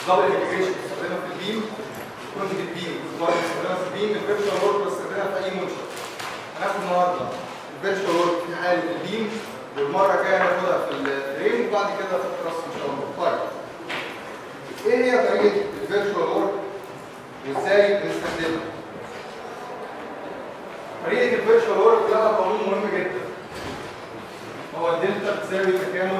دبل انتجريشن بستخدمها في البيم كونجكت بيم برضه بستخدمها في البيم الفيرتشوال وورك بستخدمها في اي منشأ هناخد النهارده الفيرتشوال وورك في حاله البيم والمره الجايه هناخدها في الفريم وبعد كده في التراس ان شاء الله طيب ايه هي طريقه الفيرتشوال وورك وازاي بنستخدمها طريقه الفيرتشوال وورك لها قانون مهم جدا هو الدلتا بتساوي تكامل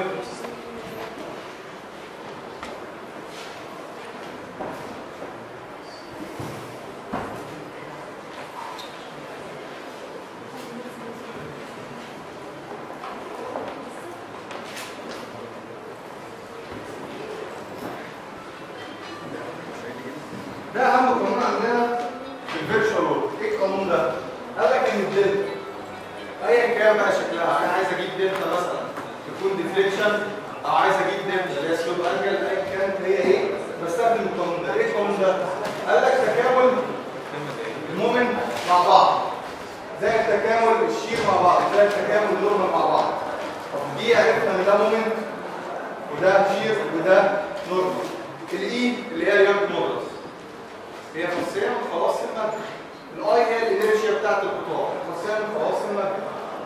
ده اهم قانون عندنا في الفيرتشوال وورك ايه القانون ده قال لك ان الدلتا ايا كان بقى شكلها انا عايز اجيب دلتا مثلا تكون ديفليكشن او عايز اجيب دلتا اللي هي سلوب انجل ايا كانت هي ايه بستخدم القانون ده ايه القانون ده قال لك تكامل المومنت مع بعض زي التكامل الشير مع بعض زي التكامل النورمال مع بعض طب دي عرفنا ان ده مومنت وده شير وده نورمال الاي اللي هي اليونت مودلز هي خاصيه من خواص الماده الاي هي الانرجيا بتاعت القطاع خاصيه من خواص الماده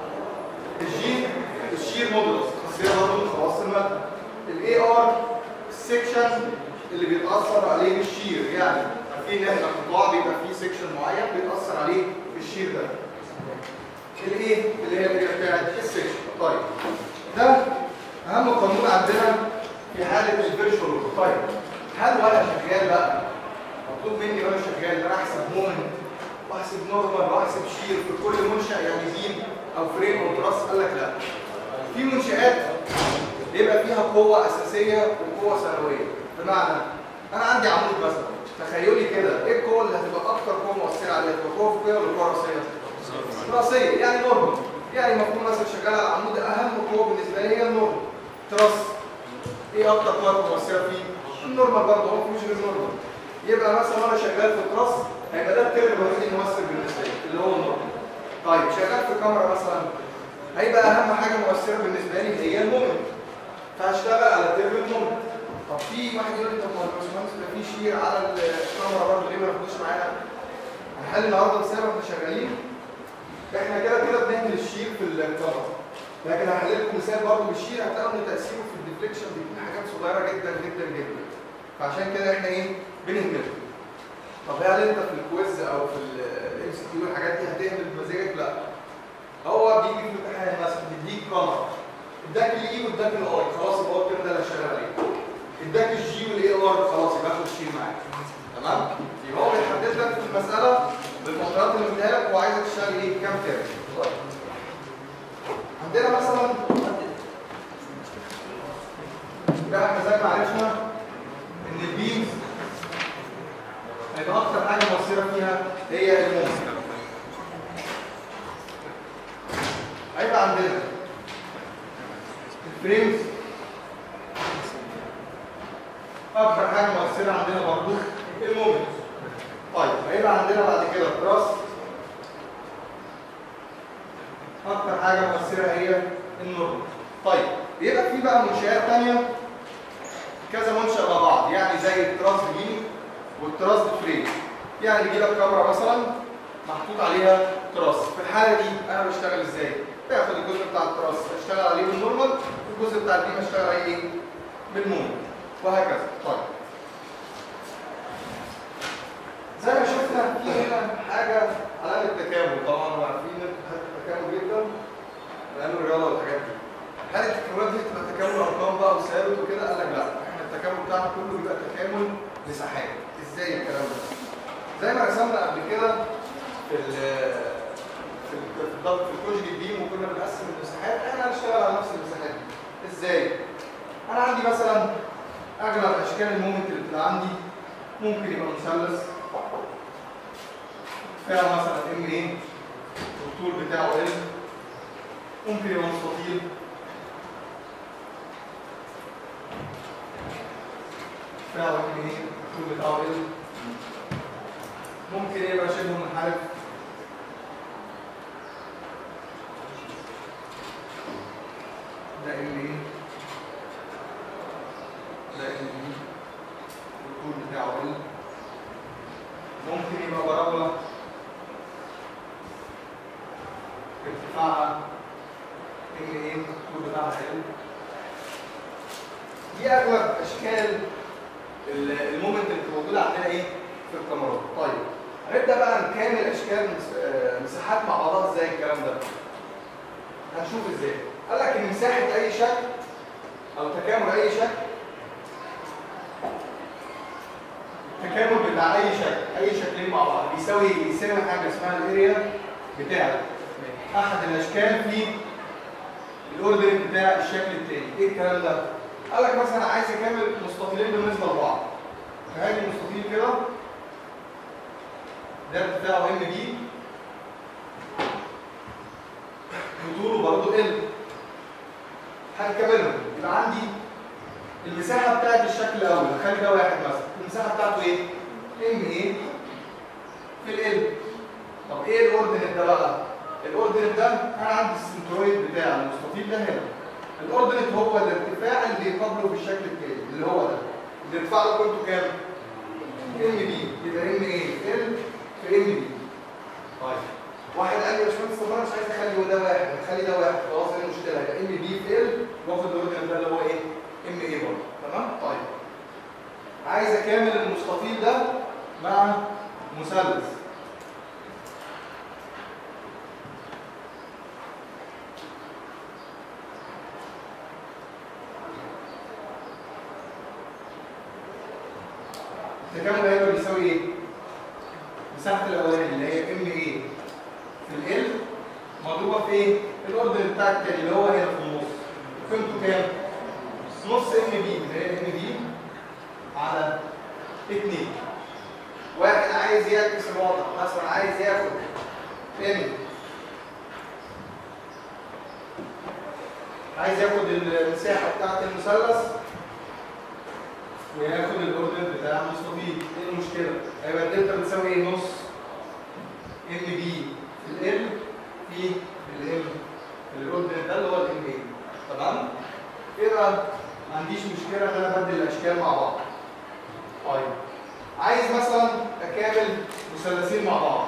الجي الشير مودلز خاصيه برضه من خواص الماده الاي ار السكشن اللي بيتاثر عليه بالشير يعني في ان احنا القطاع بيبقى فيه سكشن معين بيتاثر عليه بالشير ده الايه اللي هي الاريا بتاعت السكشن طيب ده اهم قانون عندنا في حاله الفيرتشوال طيب هل وانا شغال بقى مطلوب مني وانا شغال ان انا احسب مومنت واحسب نورمال واحسب شير في كل منشا يعني بيم او فريم او تراس قال لك لا في منشات بيبقى فيها قوه اساسيه وقوه ثانويه بمعنى انا عندي عمود مثلا تخيلي كده ايه القوه اللي هتبقى اكتر قوه مؤثره عليها تبقى قوه فوقيه ولا قوه راسيه؟ راسيه يعني نورمال يعني المفروض مثلا شغال على العمود اهم قوه بالنسبه لي هي النورمال تراس ايه اكتر قوه مؤثره فيه؟ النورمال برضه هو مفيش غير نورمال يبقى مثلا وانا شغال في التراس هيبقى ده الترم الوحيد المؤثر بالنسبه لي اللي هو النورمال طيب شغال في الكاميرا مثلا هيبقى اهم حاجه مؤثره بالنسبه لي هي المومنت فهشتغل على ترم المومنت طب في واحد يقول لي طب ما الباشمهندس ده في شير على الكاميرا برضه ليه ما ناخدوش معانا؟ هنحل النهارده بسبب احنا شغالين احنا كده كده بنعمل الشير في الكاميرا لكن هحل لكم مثال برضه بالشير هتلاقوا ان تاثيره في الديفليكشن بيكون حاجات صغيره جدا جدا جدا فعشان كده احنا ايه بنهمله طب هل انت في الكويز او في الام سي كيو الحاجات دي هتهمل بمزاجك لا هو بيجي في الامتحان مثلا بيديك كاميرا اداك الاي واداك الاي خلاص يبقى هو الترم ده اللي هشتغل عليه اداك الجي والاي ار خلاص يبقى اخد الشيل معاك تمام يبقى هو بيحدد لك في المساله بالمقدرات اللي مديها لك وعايزك تشتغل ايه كام ترم طيب عندنا مثلا يبقى احنا زي ما عرفنا ان البيمز هيبقى اكتر حاجه مؤثره فيها هي المومنت هيبقى عندنا الفريمز اكتر حاجه مؤثره عندنا برضو المومنت طيب هيبقى عندنا بعد كده التراس اكتر حاجه مؤثره هي النورمال طيب يبقى في بقى منشآت ثانيه كذا منشأ مع بعض يعني زي التراس بيم والتراس فريم يعني بيجي لك كاميرا مثلا محطوط عليها تراس في الحاله دي انا بشتغل ازاي باخد الجزء بتاع التراس اشتغل عليه بالنورمال والجزء بتاع البيم اشتغل عليه ايه بالمومنت وهكذا طيب زي ما شفنا في هنا حاجه علامه تكامل طبعا وعارفين ان التكامل جدا لانه الرياضه والحاجات دي هل التكاملات دي بتبقى تكامل ارقام بقى وثابت وكده قال لك لا احنا التكامل بتاعنا كله بيبقى تكامل مساحات ازاي الكلام ده زي ما رسمنا قبل كده في ال في ال- في الضغط في الكوجي البيم وكنا بنقسم المساحات احنا هنشتغل على نفس المساحات دي ازاي انا عندي مثلا اغلب اشكال المومنت اللي بتبقى عندي ممكن يبقى مثلث فيها مثلا ام ايه والطول بتاعه ال ممكن يبقى مستطيل فيها ام ايه الطول بتاعه ال ممكن يبقى شبه منحرف ده ال ايه ده ال ايه الطول بتاعه ال ممكن يبقى بارابولا ارتفاعها ال ايه الطول بتاعها ال دي اغلب اشكال ال- المومنت اللي بتبقى موجوده عندنا ايه في الكاميرات طيب هنبدا بقى نكامل اشكال مس- آه، مساحات مع بعضها ازاي الكلام ده هنشوف ازاي قال لك ان مساحه اي شكل او تكامل اي شكل التكامل بتاع اي شكل اي شكلين مع بعض بيساوي يساوي حاجه اسمها الاريا بتاع احد الاشكال في الاوردر بتاع الشكل التاني ايه الكلام ده قال لك مثلا عايز اكمل مستطيلين بالنسبه لبعض فهاجي مستطيل كده ده بتاعه ام بي وطوله برضه ال هنكملهم يبقى عندي المساحه بتاعت الشكل الاول خلي ده واحد مثلا المساحه بتاعته ايه ام ايه في ال طب ايه الاوردينت ده بقى الاوردينت ده انا عندي السنترويد بتاع المستطيل ده هنا الاوردينت هو الارتفاع اللي يقابله في الشكل التاني اللي هو ده الارتفاع ده قيمته كام ام بي يبقى ام ايه ال في ام بي طيب واحد قال لي يا باشمهندس طب انا مش عايز اخلي ده واحد اخلي ده واحد خلاص ايه المشكله هيبقى ام بي في ال واخد الاوردينت ده اللي هو ايه ام ايه برضه تمام طيب عايز اكمل المستطيل ده مع مثلث التكامل هيبقى بيساوي ايه؟ مساحة الأولاني اللي هي ام ايه في ال مضروبة في ايه؟ الاوردر بتاع التاني اللي هو هنا في النص قيمته كام؟ نص ام بي اللي هي ام بي على 2 واحد عايز يعكس الوضع مثلا عايز ياخد ام عايز ياخد المساحة بتاعت المثلث وياخد الاوردر بتاع المستطيل ايه المشكله هيبقى الدلتا بتساوي ايه نص ام بي في ال في الام الاوردر ده اللي هو الام بي تمام كده ما عنديش مشكله ان انا ابدل الاشكال مع بعض طيب عايز مثلا اكامل مثلثين مع بعض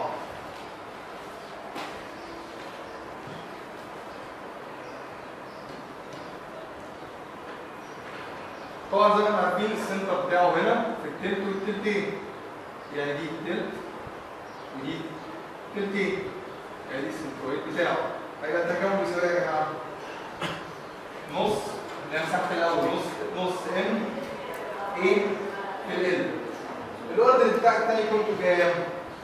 طبعا زي ما احنا عارفين السنتر بتاعه هنا في التلت والتلتين يعني دي تلت ودي تلتين يعني دي السنترويد بتاعه هيبقى التكامل بيساوي ايه يا جماعه؟ نص اللي هي مساحه الاول نص نص ام ايه في ال الاوردر بتاع الثاني كنتوا كام؟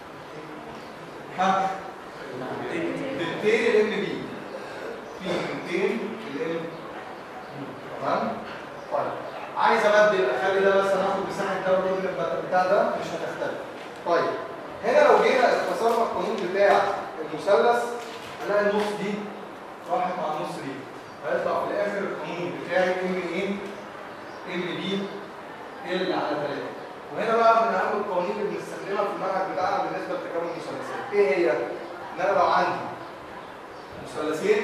ها؟ تلتين الام بي في تلتين الام تمام؟ طيب عايز ابدل اخلي ده مثلا اخد مساحه ده والراجل بتاع ده مش هتختلف طيب هنا لو جينا اختصرنا القانون بتاع المثلث هنلاقي النص دي راحت مع النص دي هيطلع في الاخر القانون بتاعي ام ايه ام بي ال على 3 وهنا بقى من اهم القوانين اللي بنستخدمها في المنهج بتاعنا بالنسبه لتكامل المثلثات ايه هي؟ ان انا لو عندي مثلثين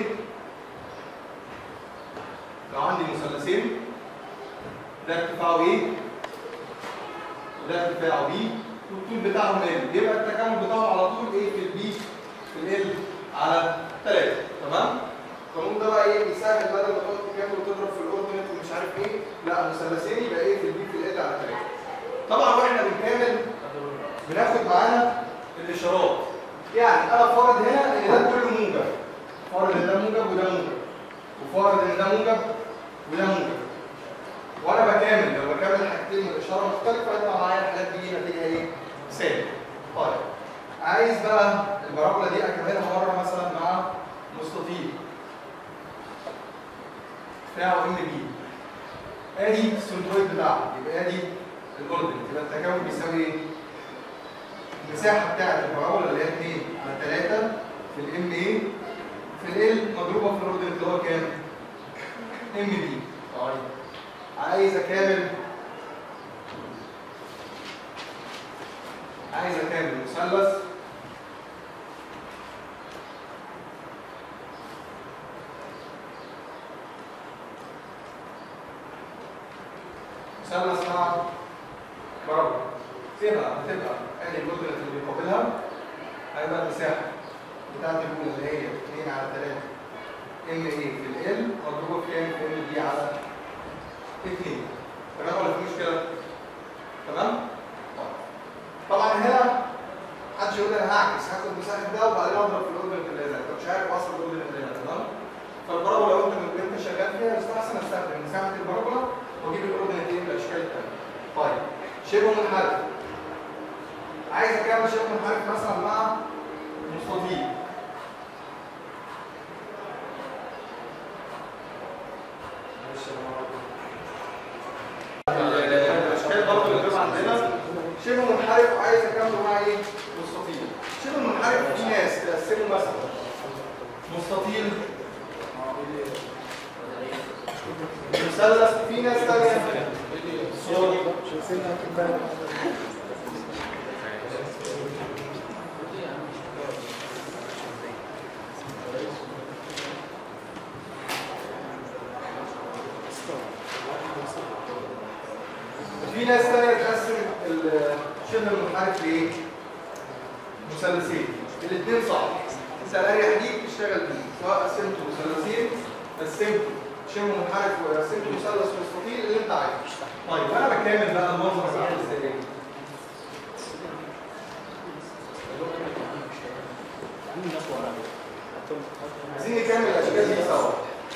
لو عندي مثلثين ده ارتفاعه ايه وده ارتفاعه بي والطول بتاعهم ال يبقى التكامل بتاعهم على طول ايه في البي في ال على 3 تمام القانون ده بقى ايه بيسهل بدل ما تقعد تكامل وتضرب في الاوردينت ومش عارف ايه لا مثلثين يبقى ايه في البي في ال على 3 طبعا واحنا بنكامل بناخد معانا الاشارات يعني انا فارض هنا ان ده كله موجب فارض ان ده موجب وده موجب وفارض ان ده موجب وده موجب وانا بكامل لو بكامل حاجتين والاشاره مختلفه هيطلع معايا الحالات دي نتيجه ايه؟ سالب. طيب عايز بقى البرابولا دي اكملها مره مثلا مع مستطيل بتاعه ام بي ادي السنترويد بتاعه يبقى ادي الاوردنت يبقى التكامل بيساوي ايه؟ المساحه بتاعت البرابولا اللي هي 2 على 3 في الام ايه في ال مضروبه في الاوردنت اللي هو كام؟ ام بي طيب عايز اكامل عايز اكامل مثلث مثلث مع برافو فيها هتبقى ادي الجزء اللي بيقابلها هيبقى المساحه بتاعت الاولى اللي هي 2 على 3 ام اي في ال مضروبه في كام في ام دي على 2 تمام ولا في مشكله؟ تمام؟ طيب. طبعا هنا محدش يقول لي انا هعكس هاخد مساحه ده وبعدين اضرب في الاوردر اللي هنا انت مش عارف اصل الاوردر اللي هنا تمام؟ فالبرابولا لو انت انت شغال فيها يستحسن استخدم مساحه البرابولا واجيب الاوردر دي بالاشكال الثانيه. طيب شبه منحرف عايز اكمل شبه منحرف مثلا مع مستطيل معلش يا جماعة. الاشكال برضه اللي بتبقى عندنا شبه منحرف وعايز اكمل مع ايه؟ مستطيل شبه منحرف في ناس تقسمه مثلا مستطيل مثلث في ناس ثانيه صور في ناس ثانيه تقسم الشبه المنحرف لايه؟ مثلثين الاثنين صح انت الاريح ليك تشتغل بيه سواء قسمته مثلثين قسمته شبه منحرف وقسمته مثلث مستطيل اللي انت عايزه طيب انا بكامل بقى المنظر بتاع ازاي عايزين نكمل الاشكال دي سوا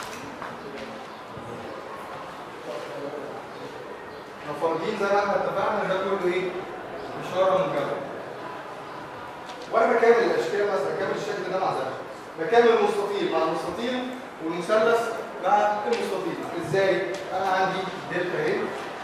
مفروضين زي ما احنا اتفقنا ان ده كله ايه؟ اشاره مكمله وانا بكمل الاشكال مثلا بكمل الشكل ده مع ده بكمل المستطيل مع المستطيل والمثلث مع المستطيل ازاي؟ انا عندي دلتا اهي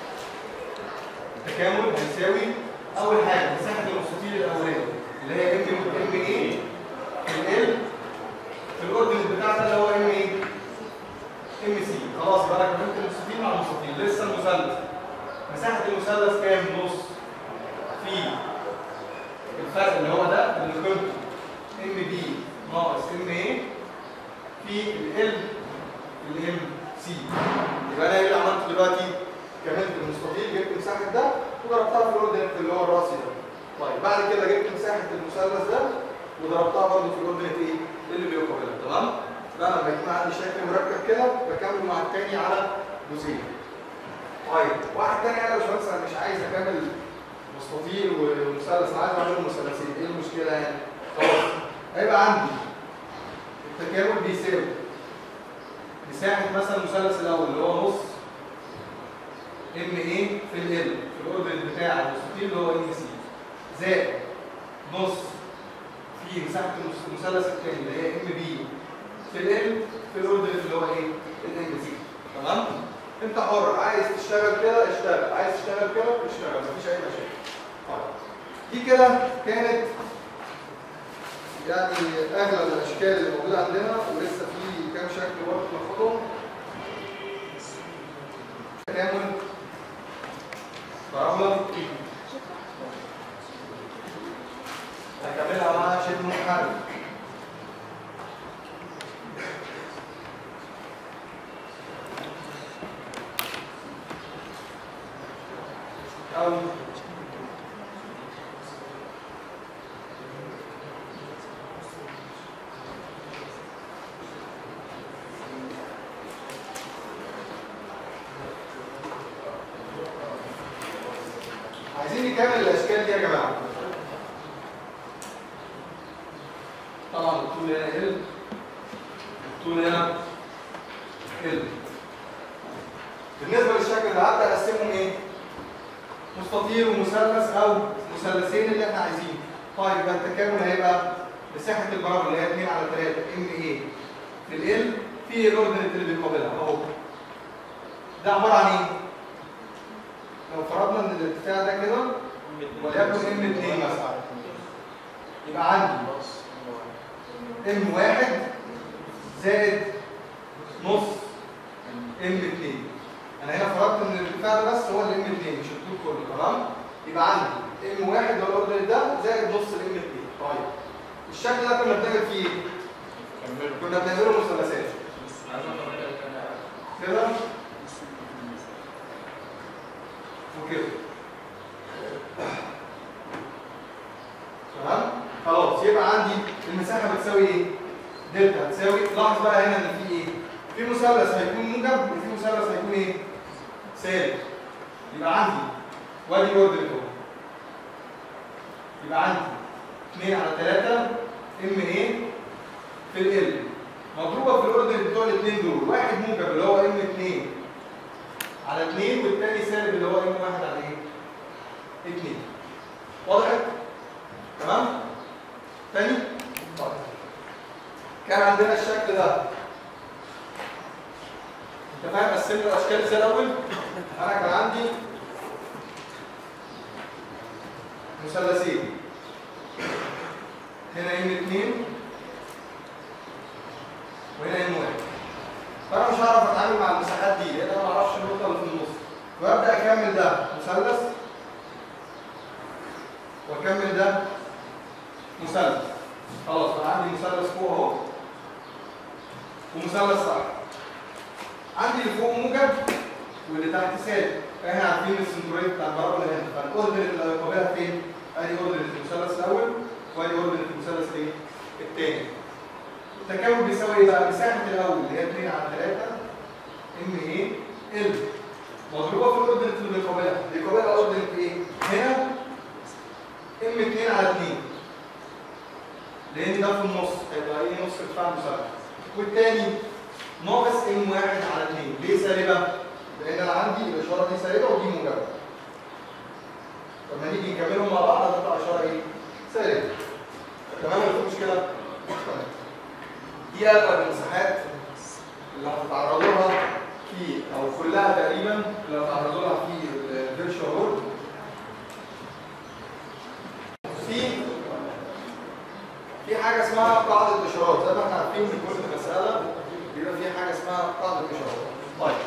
تكامل بيساوي اول حاجه مساحه المستطيل الاولاني اللي هي ام ام ايه في ال في الاوردنت بتاعتها اللي هو ام ايه ام سي خلاص بقى انا كملت المستطيل مع المستطيل لسه المثلث مساحه المثلث كام نص في الفرق اللي هو ده اللي قيمته ام بي ناقص ام ايه في ال الام سي يبقى انا ايه اللي عملته دلوقتي كملت المستطيل جبت مساحه ده وضربتها في الاوردنت اللي هو الراسي ده طيب بعد كده جبت مساحه المثلث ده وضربتها برضه في الاوردنت ايه اللي بيقابلها تمام بقى لما يكون عندي شكل مركب كده بكمل مع التاني على جزئين طيب واحد تاني قال يا باشمهندس انا مش عايز اكمل مستطيل ومثلث انا عايز اعمل مثلثين ايه المشكله يعني خلاص هيبقى عندي التكامل بيساوي مساحه مثلا المثلث الاول اللي هو نص ام ايه في ال في الاوردر بتاع المستطيل اللي هو ام سي زائد نص في مساحه المثلث الثاني اللي هي ام بي في ال في الاوردر اللي هو ايه الام سي تمام انت حر عايز تشتغل كده اشتغل عايز تشتغل كده اشتغل مفيش اي مشاكل طيب دي كده كانت يعني اغلب الاشكال اللي موجوده عندنا ولسه في كام شكل برضه ناخدهم تكامل برامج هكملها مع شبه منحرف أو عايزين نكمل الاشكال دي يا جماعه طبعا الطول هنا ال الطول هنا ال بالنسبه للشكل ده هبدا اقسمهم ايه مستطيل ومثلث او مثلثين اللي احنا عايزينه طيب يبقى التكامل هيبقى مساحه البرابولا اللي هي 2 على 3 ام ايه في ال في الاوردينت اللي بيقابلها اهو ده عباره عن ايه لو فرضنا ان الارتفاع ده كده وليكن ام 2 مثلا يبقى عندي ام 1 زائد نص ام 2 انا هنا فرضت ان الارتفاع ده بس هو الام 2 مش الطول كله تمام يبقى عندي ام 1 اللي هو الاوردر ده زائد نص الام 2 طيب الشكل ده كنا بنعمل فيه ايه؟ كنا بنعمله مثلثات كده وكده تمام خلاص يبقى عندي المساحه بتساوي ايه دلتا هتساوي لاحظ بقى هنا ان في ايه في مثلث هيكون موجب وفي مثلث هيكون ايه سالب يبقى عندي وادي اوردر اهو يبقى عندي 2 على 3 ام ايه في ال مضروبه في الاوردر بتوع الاثنين دول واحد موجب اللي هو ام 2 على 2 والثاني سالب اللي هو ام 1 على ايه 2 وضحت تمام تاني طيب كان عندنا الشكل ده انت فاهم قسمنا الاشكال ازاي الاول انا كان عندي مثلثين هنا ام 2 وهنا ام 1 فانا مش هعرف اتعامل مع المساحات دي لان انا ما اعرفش النقطه اللي في النص وابدا اكمل ده مثلث واكمل ده مثلث خلاص انا عندي مثلث فوق اهو ومثلث تحت عندي اللي فوق موجب واللي تحت سالب احنا عارفين السنترويد بتاع البارابولا هنا فالاوردر اللي هيقابلها فين؟ ادي اوردر المثلث الاول وادي اوردر المثلث ايه؟ الثاني التكامل بيساوي ايه بقى؟ مساحه الاول اللي هي 2 على 3 ام ايه؟ ال مضروبه في الاوردر اللي بيقابلها بيقابلها اوردر ايه؟ هنا ام 2 على 2 لان ده في النص هيبقى ايه نص ارتفاع المثلث والتاني ناقص ام 1 على 2 ليه سالبه؟ لان انا عندي الاشاره دي سالبه ودي موجبه لما نيجي نكملهم مع بعض هتطلع اشاره ايه؟ سالبه تمام ولا في مشكله؟ تمام دي اغلب المساحات اللي هتتعرضوا لها في او كلها تقريبا اللي هتتعرضوا لها في الفيرتشوال وورد في في حاجه اسمها قاعده اشارات زي ما احنا عارفين في كل مساله بيبقى في حاجه اسمها قاعده اشارات طيب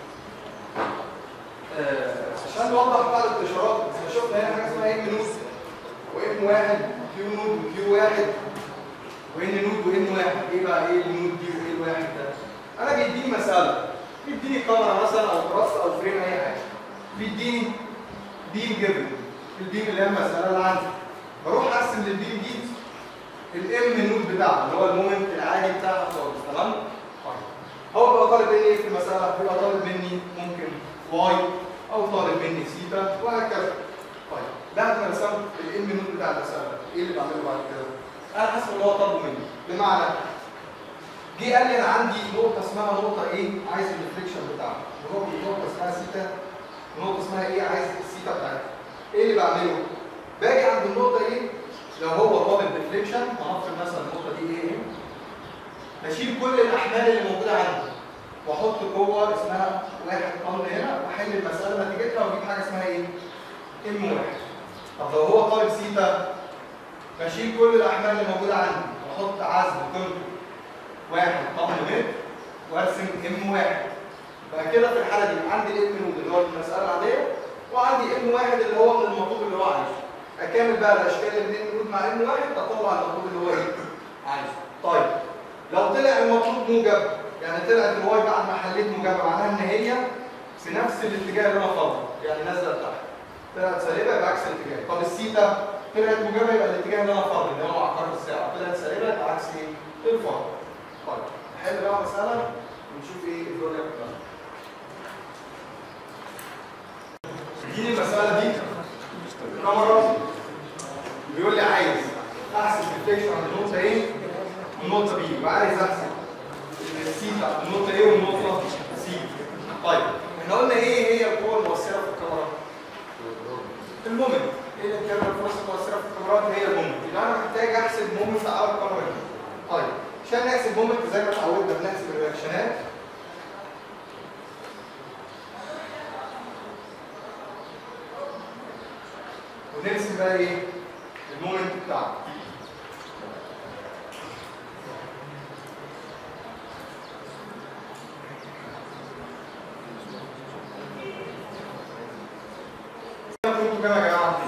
آه عشان نوضح قاعده الاشارات احنا شفنا هنا حاجه اسمها ام نود وام واحد كيو نود وكيو واحد وان نود وان واحد ايه بقى ايه النود دي وايه الواحد ده انا بيديني مساله بيديني كاميرا مثلا او كراس او فريم اي حاجه بيديني بيم جيفن البيم اللي هي المساله اللي عندي بروح ارسم للبيم دي الام نود بتاعها اللي هو المومنت العادي بتاعها خالص تمام طيب هو بقى طالب مني ايه في المساله بيبقى طالب مني ممكن واي او طالب مني سيتا وهكذا طيب بعد ما رسمت الام نود بتاع المساله ايه اللي بعمله بعد كده انا حاسس ان هو طلبه مني بمعنى جه قال لي انا عندي نقطه اسمها نقطه ايه عايز الريفليكشن بتاعها ونقطه نقطه اسمها سيتا ونقطه اسمها ايه عايز السيتا بتاعتها ايه اللي بعمله باجي عند النقطه ايه لو هو طالب ريفليكشن هنفرض مثلا النقطه دي ايه بشيل كل الاحمال اللي موجوده عندي واحط جوه اسمها واحد طن هنا واحل المساله نتيجتها واجيب حاجه اسمها ايه ام واحد طب لو هو طالب سيتا بشيل كل الاحمال اللي موجوده عندي واحط عزم قيمته واحد طن متر وارسم ام واحد بقى كده في الحاله دي عندي الام نود اللي هو المساله العاديه وعندي ام واحد اللي هو من المطلوب اللي هو عايزه اكمل بقى الاشكال اللي الام نود مع ام واحد اطلع المطلوب اللي هو ايه عايزه طيب لو طلع المطلوب موجب يعني طلعت الواي بعد ما حليت موجبه معناها ان هي في نفس الاتجاه اللي انا طالبه يعني نازله لتحت طلعت سالبه يبقى عكس الاتجاه طب السيتا طلعت موجبه يبقى الاتجاه اللي انا فاضي اللي هو عقارب الساعه طلعت سالبه يبقى عكس ايه؟ الفاضي طيب نحل بقى مساله ونشوف ايه الدنيا بتاعتنا دي المساله دي كاميرا بيقول لي عايز احسب الريفليكشن عند النقطه ايه والنقطه بي وعايز احسب السيتا النقطه ايه والنقطه سي طيب احنا قلنا ايه هي القوه المؤثره في الكاميرا المومنت ايه الكاميرا الفرص المؤثره في الكاميرات هي المومنت يبقى انا محتاج احسب مومنت على الكاميرا دي طيب عشان نحسب مومنت زي ما اتعودنا بنحسب الرياكشنات ونرسم بقى ايه المومنت بتاعنا كنتوا كام يا جماعه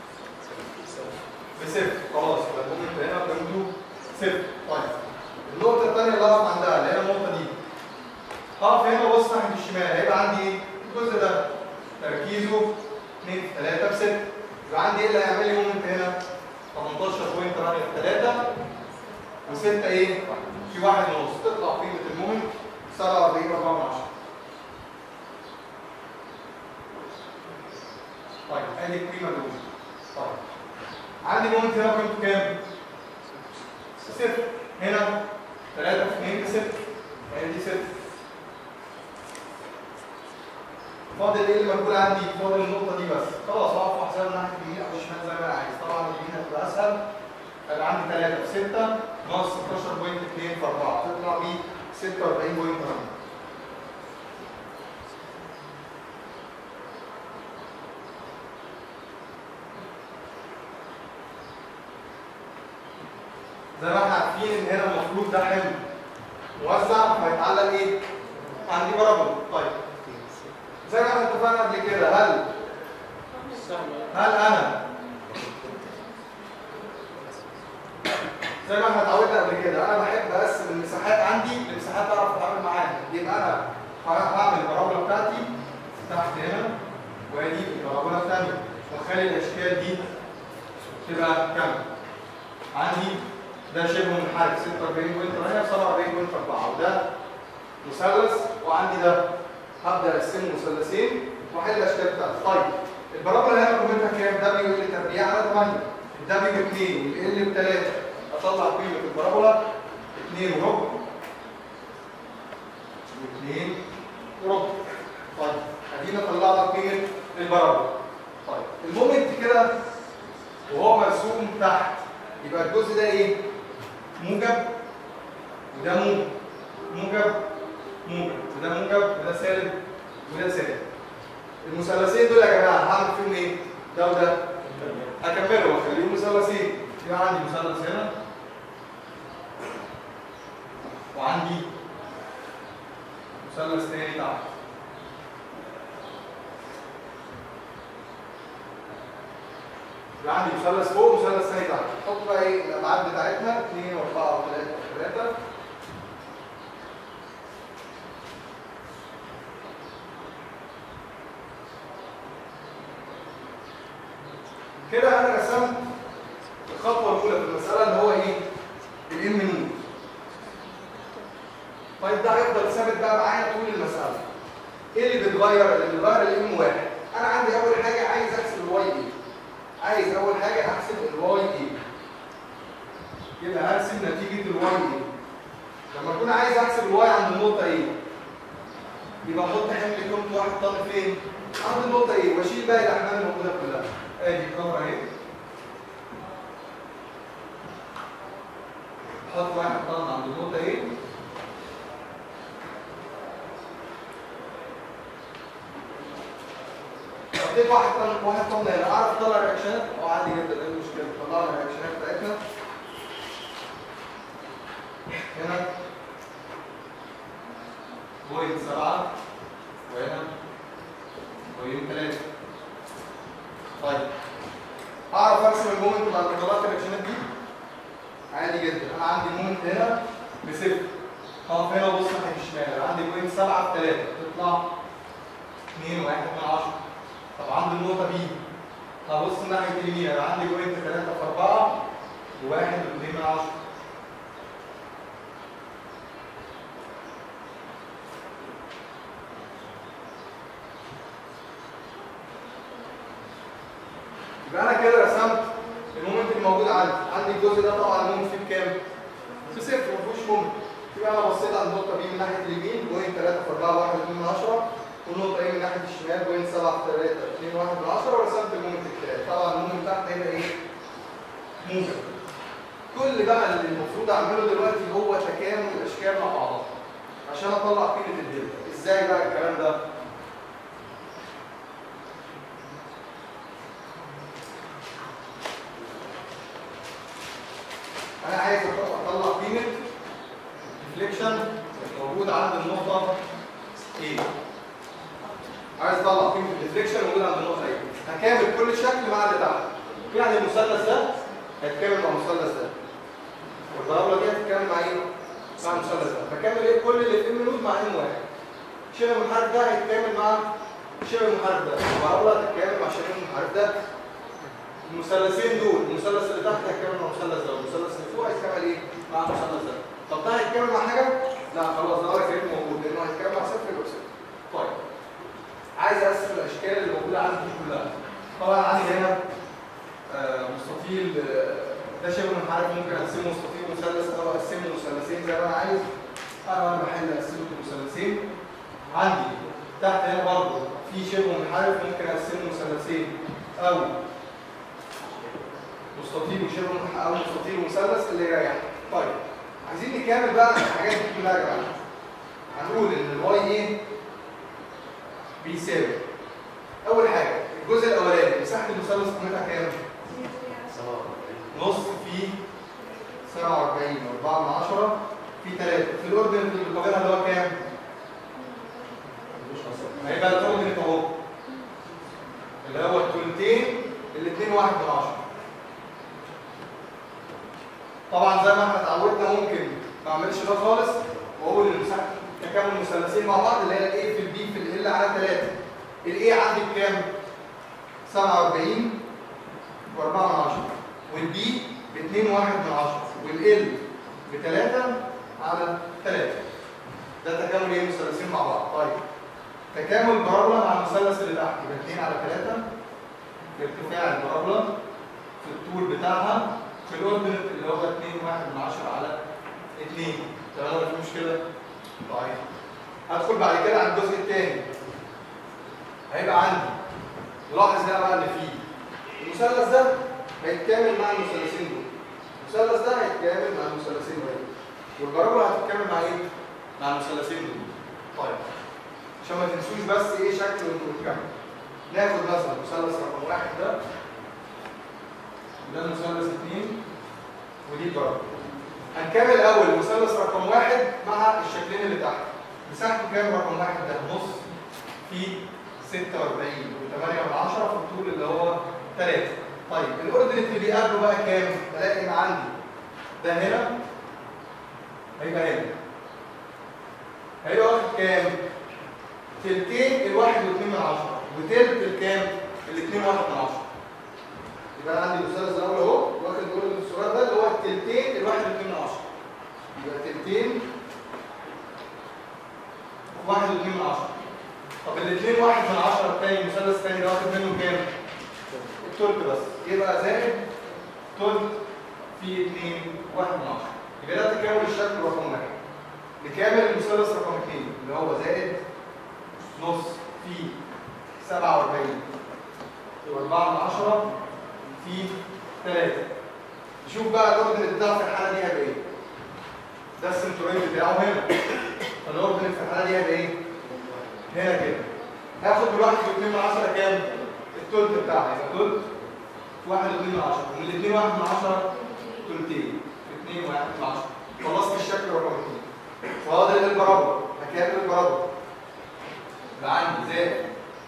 بصفر خلاص يبقى المومنت هنا قيمته صفر طيب النقطه الثانيه اللي اقف عندها اللي هي النقطه دي هقف هنا وابص ناحيه الشمال هيبقى عندي ايه الجزء ده تركيزه 2 في 3 ب 6 يبقى عندي ايه اللي هيعمل لي مومنت هنا 18.83 و6 ايه في واحد ونص تطلع قيمه المومنت 47 4 من 10 طيب ادي القيمه الاولى طيب عندي مومنت هنا قيمته كام؟ صفر هنا 3 في 2 بصفر ادي صفر فاضل ايه اللي موجود عندي؟ فاضل النقطة دي بس خلاص اقف واحسبها من ناحية اليمين او الشمال زي ما انا عايز طبعا اليمين هتبقى اسهل هيبقى عندي 3 في 6 ناقص 16.2 في 4 تطلع بيه 46.8 زي ما احنا عارفين ان هنا المفروض ده حمل موزع فهيتعلق ايه؟ عندي بارابولا طيب زي ما احنا اتفقنا قبل كده هل هل انا زي ما احنا اتعودنا قبل كده انا بحب اقسم المساحات عندي لمساحات اعرف اتعامل معاها يبقى انا هعمل البارابولا بتاعتي تحت هنا وادي البارابولا الثانيه واخلي الاشكال دي تبقى كامله عندي ده شبه منحرف 46.8 في 47.4 وده مثلث وعندي ده هبدا اقسمه مثلثين واحل الاشكال بتاعته طيب البارابولا هنا قيمتها كام؟ دبليو ال تربيع على 8 الدبليو ب 2 والال ب 3 اطلع قيمه البارابولا 2 وربع و2 وربع طيب ادينا طلعنا قيمه البارابولا طيب المومنت كده وهو مرسوم تحت يبقى الجزء ده ايه؟ موجب وده موجب موجب موجب وده موجب وده سالب وده سالب المثلثين دول يا جماعه هعمل فيهم ايه؟ ده وده هكملهم واخليهم مثلثين يبقى عندي مثلث هنا وعندي مثلث تاني تحت يبقى عندي مثلث فوق ومثلث ثاني تحت نحط بقى ايه الابعاد بتاعتنا 2 و4 و3 و3 كده انا رسمت الخطوه الاولى في المساله اللي هو ايه الام نود طيب ده هيفضل ثابت بقى معايا طول المساله ايه اللي بيتغير اللي بيتغير الام واحد انا عندي اول حاجه عايز احسب الواي ايه عايز اول حاجه احسب الواي ايه يبقى هرسم نتيجه الواي ايه لما اكون عايز احسب الواي عند النقطه ايه يبقى احط حمل قيمته واحد طن فين عند النقطه ايه واشيل باقي الاحمال الموجوده كلها ادي الكاميرا اهي احط واحد طن عند النقطه ايه حطيت واحد طن واحد طن هنا اعرف اطلع الرياكشنات اه عادي جدا ايه المشكله طلعنا الرياكشنات بتاعتنا هنا بوينت سبعة وهنا بوينت ثلاثة طيب اعرف ارسم المومنت بعد ما طلعت الرياكشنات دي عادي جدا انا عندي المومنت هنا بصفر هقف هنا وابص ناحيه الشمال عندي بوينت 7 في 3 تطلع 2 1 من 10 طب عند النقطه بي هبص ناحيه اليمين انا عندي بوينت 3 في 4 و1 و2 من 10 يبقى انا كده رسمت المومنت الموجود عندي عندي الجزء ده طبعا المومنت فيه بكام؟ بصفر ما فيهوش مومنت يبقى انا بصيت على النقطه بي من ناحيه اليمين بوينت 3 في 4 1 2 من 10 والنقطه ايه من ناحيه الشمال بوينت 7 في 3 2 1 من 10 ورسمت المومنت بتاعي طبعا المومنت تحت هيبقى ايه؟ موجب كل بقى اللي المفروض اعمله دلوقتي هو تكامل الاشكال مع بعضها عشان اطلع قيمه الدلتا ازاي بقى الكلام ده؟ انا عايز اطلع قيمه ديفليكشن موجود عند النقطه A عايز اطلع قيمه الديفليكشن موجود عند النقطه A هكامل كل شكل مع اللي تحت يعني المثلث ده هيتكامل مع المثلث ده والضربه دي هتتكامل مع ايه؟ مع المثلث ده بكامل ايه كل اللي في ام نود مع ام واحد شبه المنحرف ده هيتكامل مع شبه المنحرف ده والضربه هتتكامل مع شبه المنحرف ده المثلثين دول المثلث اللي تحت هيتكامل مع المثلث ده والمثلث اللي فوق هيتكامل ايه؟ مع المثلث ده طب ده هيتكامل مع حاجه؟ لا خلاص ده ولا كلمه موجود لانه هيتكامل مع صفر يبقى صفر طيب عايز ارسم الاشكال اللي موجوده عندي دي كلها طبعا عندي هنا آه، مستطيل آه، ده شبه منحرف ممكن اقسمه مستطيل مثلث او اقسمه مثلثين زي ما انا عايز انا وانا بحل اقسمه مثلثين عندي تحت هنا برضه في شبه منحرف ممكن اقسمه مثلثين او مستطيل وشبه منحرف او مستطيل ومثلث اللي يريح طيب عايزين نكمل بقى الحاجات دي كلها يا جماعه هنقول ان الواي ايه بيساوي اول حاجه الجزء الاولاني مساحه المثلث قيمتها كام؟ نص في 47 و4 من 10 في 3 في الاوردن اللي بيقابلها اللي هو كام؟ هيبقى الاوردن اهو اللي هو الثلثين الاثنين واحد من 10 طبعا زي ما احنا اتعودنا ممكن ما اعملش ده خالص واقول المساحه تكامل مثلثين مع بعض اللي هي الاي في البي في ال على 3 الاي عندي بكام؟ 47 و4 من 10 والبي ب 2 1 من 10 والال ب 3 على 3 ده تكامل ايه مثلثين مع بعض طيب تكامل بارابولا مع المثلث اللي تحت يبقى 2 على 3 في ارتفاع البارابولا في الطول بتاعها في الاوردنت اللي هو 2 1 من 10 على 2 تمام ولا في مشكله؟ طيب هدخل بعد كده على الجزء الثاني هيبقى عندي لاحظ هنا بقى اللي فيه المثلث ده هيتكامل مع المثلثين دول المثلث ده هيتكامل مع المثلثين دول والبارابولا هتتكامل مع ايه؟ مع المثلثين دول طيب عشان ما تنسوش بس ايه شكل المكمل ناخد مثلا مثلث رقم واحد ده وده مثلث اثنين ودي البارابولا هنكمل الاول مثلث رقم واحد مع الشكلين اللي تحت مساحته كام رقم واحد ده نص في 46 و8 من 10 في الطول اللي هو 3 طيب الاوردنت اللي بيقابله بقى كام؟ بلاقي ان عندي ده هنا هيبقى هنا هيبقى واخد كام؟ تلتين الواحد واثنين من عشرة وتلت الكام؟ الاثنين واحد من عشرة يبقى انا عندي المثلث الاول اهو واخد الاوردنت الصغير ده اللي هو التلتين الواحد واثنين من عشرة يبقى تلتين واحد واثنين من عشرة طب الاثنين واحد من عشرة التاني المثلث التاني ده واخد منه كام؟ التلت بس يبقى زائد تلت في 2 1 من 10 يبقى ده تكامل الشكل رقم واحد نكامل المثلث رقم 2 اللي هو زائد نص في 47 و4 من 10 في 3 نشوف بقى الاوردن بتاعه في الحاله دي هيبقى ايه ده السنترويد بتاعه هنا فالاوردن في الحاله دي هيبقى ايه هنا كده هاخد من 1 و2 من 10 كام التلت بتاعها يبقى تلت في 1 و2 من 10 ومن الاثنين 1 من 10 تلتين في 2 1 من 10 خلصت الشكل رقم 2 فاضل البارابولا هكمل البارابولا يبقى عندي زائد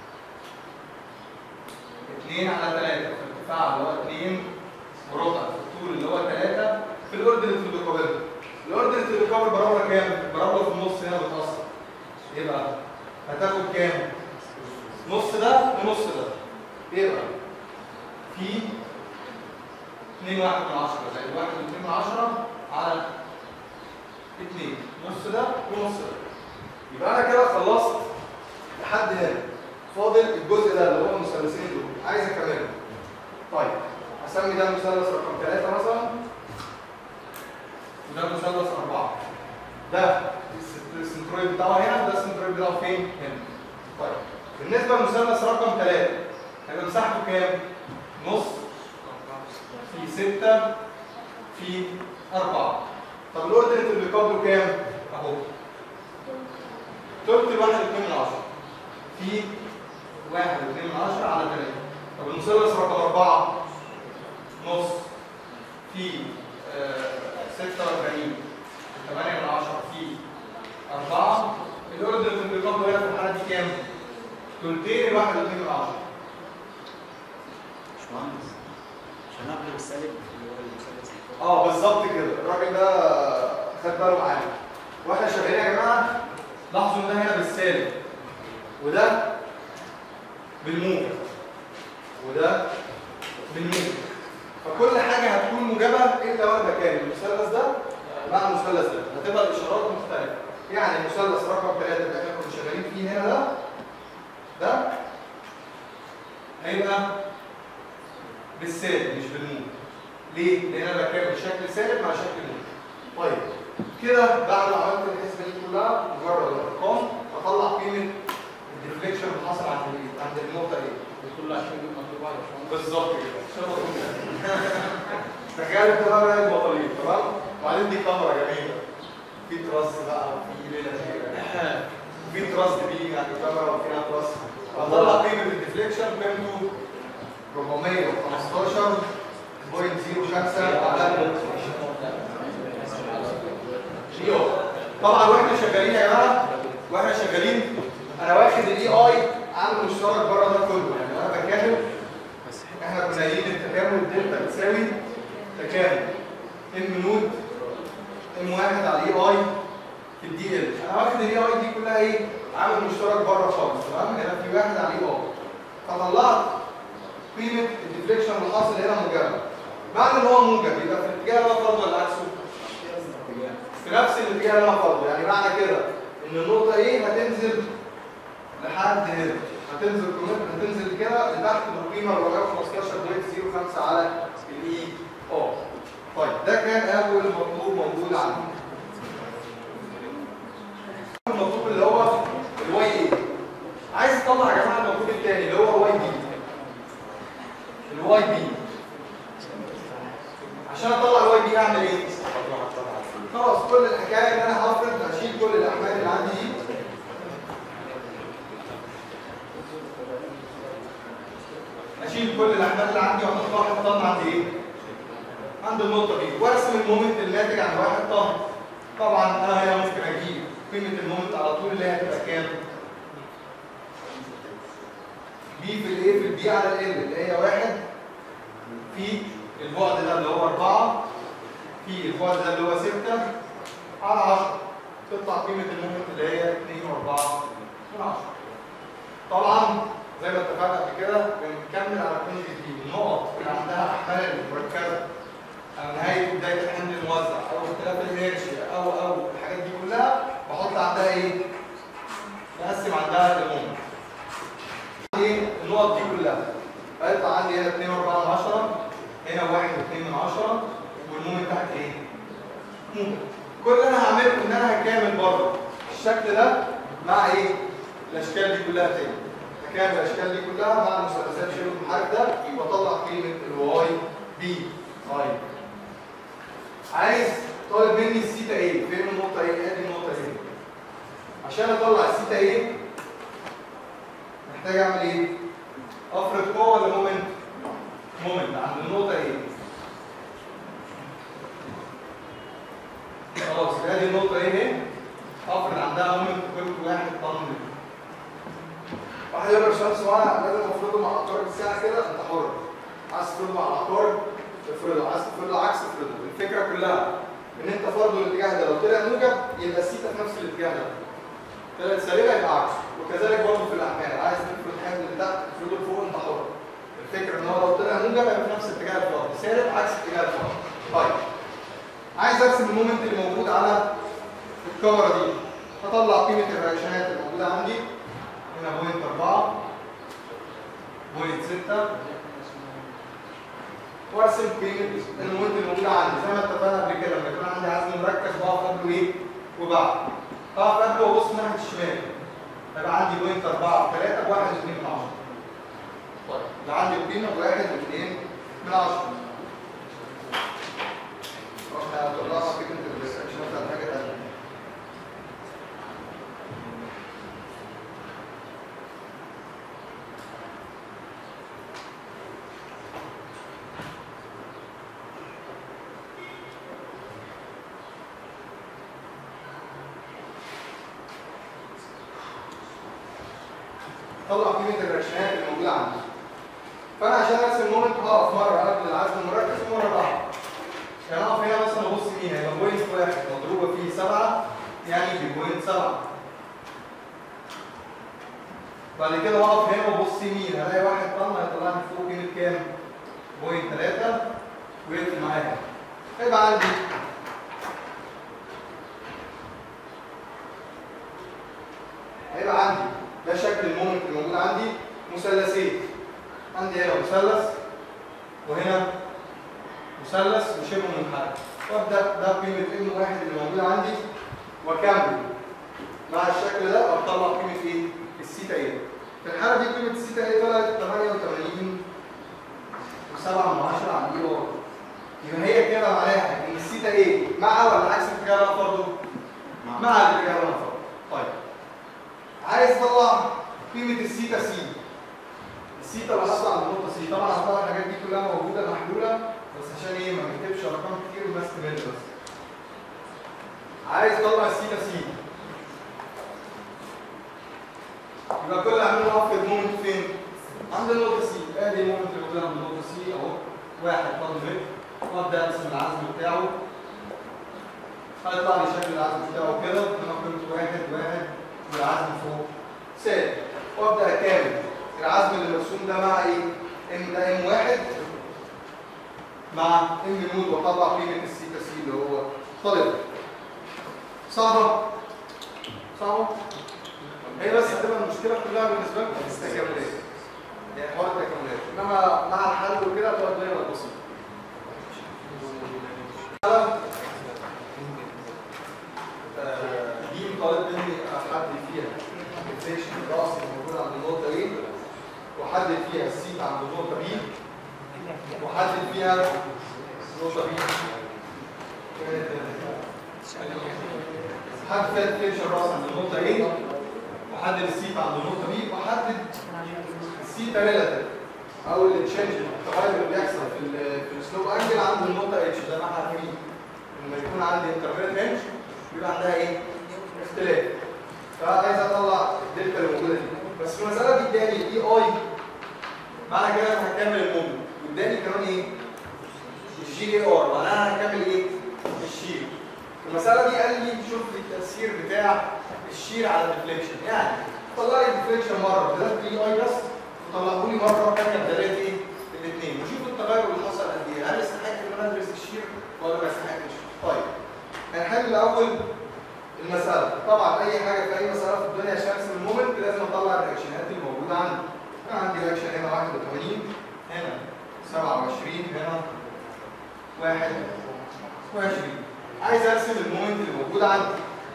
2 على 3 في الارتفاع اللي هو 2 وربع في الطول اللي هو 3 في الاوردنت اللي بيقابلها الاوردنت اللي بيقابل البارابولا كام؟ البارابولا في النص هنا بتأثر يبقى هتاخد كام؟ نص ده ونص ده يبقى في 2 1 من 10 زائد 1 2 من 10 على 2 نص ده ونص ده يبقى انا كده خلصت لحد هنا فاضل الجزء ده اللي هو المثلثين دول عايز اكمله طيب هسمي ده مثلث رقم 3 مثلا وده مثلث 4 ده السنترويد بتاعه هنا وده السنترويد بتاعه فين؟ هنا طيب بالنسبه للمثلث رقم 3 هيبقى مساحته كام؟ نص في 6 في 4 طب الاوردنت اللي بيقابله كام؟ اهو تلت الواحد اتنين من عشرة في واحد اتنين من عشرة على تلاتة طب المثلث رقم أربعة نص في ستة وأربعين تمانية من عشرة في أربعة الاوردنت اللي بيقابله هنا في الحالة دي كام؟ تلتين الواحد اتنين من عشرة باشمهندس عشان اقلب السالب اللي هو المثلث اه بالظبط كده الراجل ده خد باله معانا واحنا شغالين يا جماعه لاحظوا ان ده هنا بالسالب وده بالموجب وده بالموجب فكل حاجه هتكون موجبه الا وانا بكامل المثلث ده مع المثلث ده هتبقى الاشارات مختلفه يعني المثلث رقم 3 اللي احنا كنا شغالين فيه هنا ده ده هيبقى بالسالب مش بالموجب ليه؟ لان انا بكامل شكل سالب مع شكل موجب طيب كده بعد ما عملت الحسبه دي كلها مجرد الارقام اطلع قيمه الديفليكشن اللي حصل عند ال- عند النقطه دي كل عشان يبقى مكتوب على الفرونت. بالظبط كده شبه تخيل انت بقى رايح البطاريه تمام وبعدين دي كاميرا جميله في تراس بقى وفي ليله كده في تراس بي يعني كاميرا وفيها تراس اطلع قيمه الديفليكشن قيمته 415.05 على الاي طبعا واحنا شغالين يا جماعه واحنا شغالين انا واخد الاي اي عامل مشترك بره ده كله يعني انا بكامل احنا كنا قايلين التكامل الدلتا بتساوي تكامل ام نود ام واحد على الاي اي في الدي ال انا واخد الاي اي دي كلها ايه عامل مشترك بره خالص تمام هنا في واحد على الاي اي فطلعت قيمه الديفليكشن اللي حاصل هنا موجبه معنى ان هو موجب يبقى في الاتجاه اللي انا فرضه ولا عكسه؟ في نفس الاتجاه اللي انا فرضه يعني معنى كده ان النقطه ايه هتنزل لحد هنا هتنزل قيمتها هتنزل كده لتحت القيمه 415.05 على الاي اه طيب ده كان اول مطلوب موجود عندي المطلوب اللي هو الواي اي عايز اطلع يا جماعه المطلوب الثاني اللي هو الواي بي الواي بي عشان اطلع الواي بي اعمل ايه؟ خلاص كل الحكايه ان انا هفرض اشيل كل الاحمال اللي عندي دي اشيل كل الاحمال اللي عندي واحط واحد طن عند ايه؟ عند النقطه دي وارسم المومنت الناتج عن واحد طن طبعا انا هنا ممكن اجيب قيمه المومنت على طول اللي هي هتبقى كام؟ بي في الايه في البي على ال اللي هي واحد في البعد ده اللي هو 4 في البعد ده اللي هو 6 على 10 تطلع قيمه المومنت اللي هي 2 و4 من 10 طبعا زي ما اتفقنا قبل كده بنكمل على الكونجكت دي النقط اللي عندها احمال مركزه او نهايه بدايه الحمل الموزع او اختلاف الانرجيا او او الحاجات دي كلها بحط عندها ايه؟ بقسم عندها المومنت ايه النقط دي كلها هيطلع عندي هنا 2 و4 من 10 هنا 1 و2 من 10 والمومنت تحت ايه؟ مومنت كل اللي انا هعمله ان انا هكامل برضه الشكل ده مع ايه؟ الاشكال دي كلها تاني هكامل الاشكال دي كلها مع المثلثات شبه المحرك ده واطلع قيمه الواي بي طيب عايز طالب مني السيتا ايه؟ فين النقطه ايه؟ ادي النقطه ايه؟ عشان اطلع السيتا ايه؟ محتاج اعمل ايه؟ افرض قوه ولا مومنت؟ مومنت عند النقطه ايه؟ خلاص يبقى دي النقطه ايه اهي افرض عندها مومنت قيمته 1 طن متر واحد يقول لك شمس وانا لازم افرضه مع عقارب الساعه كده انت حر عايز تفرضه مع العقارب افرضه عايز تفرضه عكس افرضه الفكره كلها ان انت فرضه الاتجاه ده لو طلع موجب يبقى السيتا في نفس الاتجاه ده طلعت سالبه يبقى عكسه وكذلك برضه في الاحمال عايز تفرض حمل اللي تحت تفرضه لفوق انت حر الفكره ان هو لو طلع موجب يبقى في نفس اتجاه الفرض سالب عكس اتجاه الفرض طيب عايز ارسم المومنت اللي موجود على الكاميرا دي هطلع قيمه الرياكشنات الموجوده عندي هنا بوينت 4 بوينت 6 وارسم قيمه المومنت الموجوده عندي زي ما اتفقنا قبل كده لما يكون عندي عزم مركز بقف قبله ايه وبعد اقف قبله وابص ناحيه الشمال هيبقى عندي بوينت 4 في 3 بواحد واثنين من 10 طيب اللي عندي القيمه بواحد واثنين من 10 احنا طلعنا فكره الريسكشنات على حاجه ثانيه طلع قيمه الرياكشنات اللي موجوده عندي فانا عشان ارسم مومنت هقف مره قبل العزم المركز ومره بعد يعني اقف هنا مثلا ابص يمين هيبقى بوينت واحد مضروبه فيه سبعه يعني بوينت سبعه بعد كده هقف هنا وابص يمين هلاقي واحد طن هيطلع لي فوق قيمه كام؟ بوينت 3 ويقفل معايا هنا. هيبقى عندي هيبقى عندي ده شكل المومنت اللي موجود عندي مثلثين عندي هنا مثلث وهنا مثلث وشبه منحرف وابدا ده قيمه ام واحد اللي موجود عندي واكمل مع الشكل ده واطلع قيمه ايه؟ السيتا ايه؟ في الحاله دي قيمه السيتا ايه طلعت 88 و7 من 10 على الاي ار يبقى هي كده معناها ان السيتا ايه مع ولا عكس الاتجاه اللي انا فرضه؟ مع الاتجاه اللي انا فرضه طيب عايز اطلع قيمه السيتا سي السيتا اللي حاصله عند النقطه سي طبعا هطلع الحاجات دي كلها موجوده محلوله بس عشان ايه ما نكتبش ارقام كتير وبس منه بس عايز اطلع السيتا سي يبقى كل اللي هعمله هفرض مومنت فين؟ عند النقطه سي ادي المومنت اللي موجود عند النقطه سي اهو واحد طن متر وابدا ارسم العزم بتاعه هيطلع لي شكل العزم بتاعه كده انا قيمته واحد واحد والعزم فوق سالب وابدا اكامل العزم اللي مرسوم ده مع ايه؟ ام ده ام واحد مع ام نود واطلع قيمه السيتا سي اللي هو طالب صعبه صعبه هي بس هتبقى المشكله كلها بالنسبه لكم في التكاملات يعني حوار التكاملات انما مع الحل وكده هتبقى الدنيا بسيطه آه، دي طالب مني احدد فيها الفيكشن الراس الموجود عند النقطه ايه واحدد فيها السيت عند النقطه بي واحدد فيها النقطه بي حدد فيها الفيكشن راس عند النقطه ايه واحدد السيت عند النقطه بي واحدد السيتا ريلاتيف او التشينج التغير اللي بيحصل في ال في السلوب انجل عند النقطه اتش زي ما احنا عارفين لما يكون عندي انترفيرنت هنج بيبقى عندها ايه؟ اختلاف فعايز اطلع الدلتا اللي موجوده دي بس في المساله دي اداني اي اي معنى كده انا هكمل المومنت واداني كمان ايه؟ الجي اي ار معناها هكمل ايه؟ الشير المساله دي قال لي شوف لي التاثير بتاع الشير على الديفليكشن يعني طلع لي الديفليكشن مره بدلاله اي اي بس وطلعه لي مره ثانيه بدلاله ايه؟ الاثنين وشوف التغير اللي حصل قد ايه هل يستحق ان انا ادرس الشير ولا ما يستحقش؟ طيب هنحل الاول المساله طبعا اي حاجه في اي مساله في الدنيا عشان ارسم المومنت لازم اطلع الرياكشنات الموجوده عندي انا عندي رياكشن هنا 81 هنا 27 هنا 21 عايز ارسم المومنت اللي موجود عندي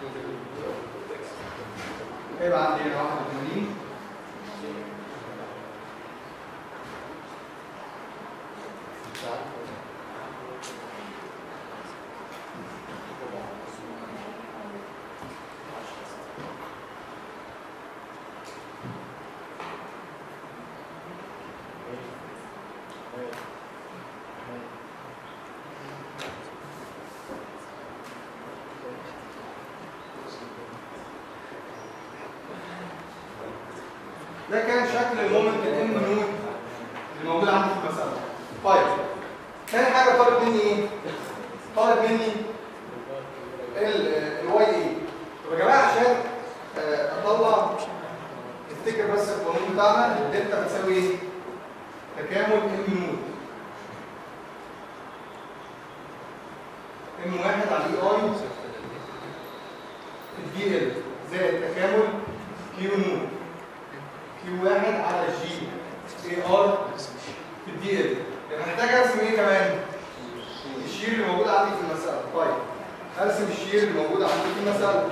هيبقى عندي هنا 81 ده كان شكل المومنت الام نود اللي موجود عندي في المساله. طيب تاني حاجه طالب مني ايه؟ طالب مني الواي اي. طب يا جماعه عشان آه، اطلع افتكر بس القانون بتاعنا الدلتا بتساوي ايه؟ تكامل ام نود. ام واحد على الاي اي في الدي ال زائد تكامل كيو نود. كيو واحد على جي اي ار في الدي ال محتاج ارسم ايه كمان؟ الشير اللي موجود عندي في المسألة طيب ارسم الشير اللي موجود عندي في المسألة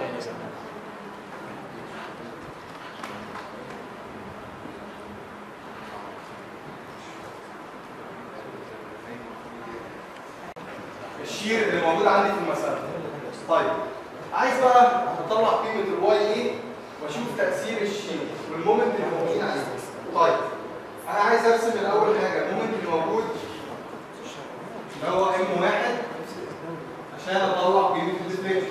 الشير اللي موجود عندي في المسألة طيب عايز بقى اطلع قيمة الواي ايه واشوف تأثير الشير والمومنت اللي موجودين عليه طيب انا عايز ارسم الاول حاجة المومنت اللي موجود اللي هو ام واحد عشان اطلع قيمة الديفليكشن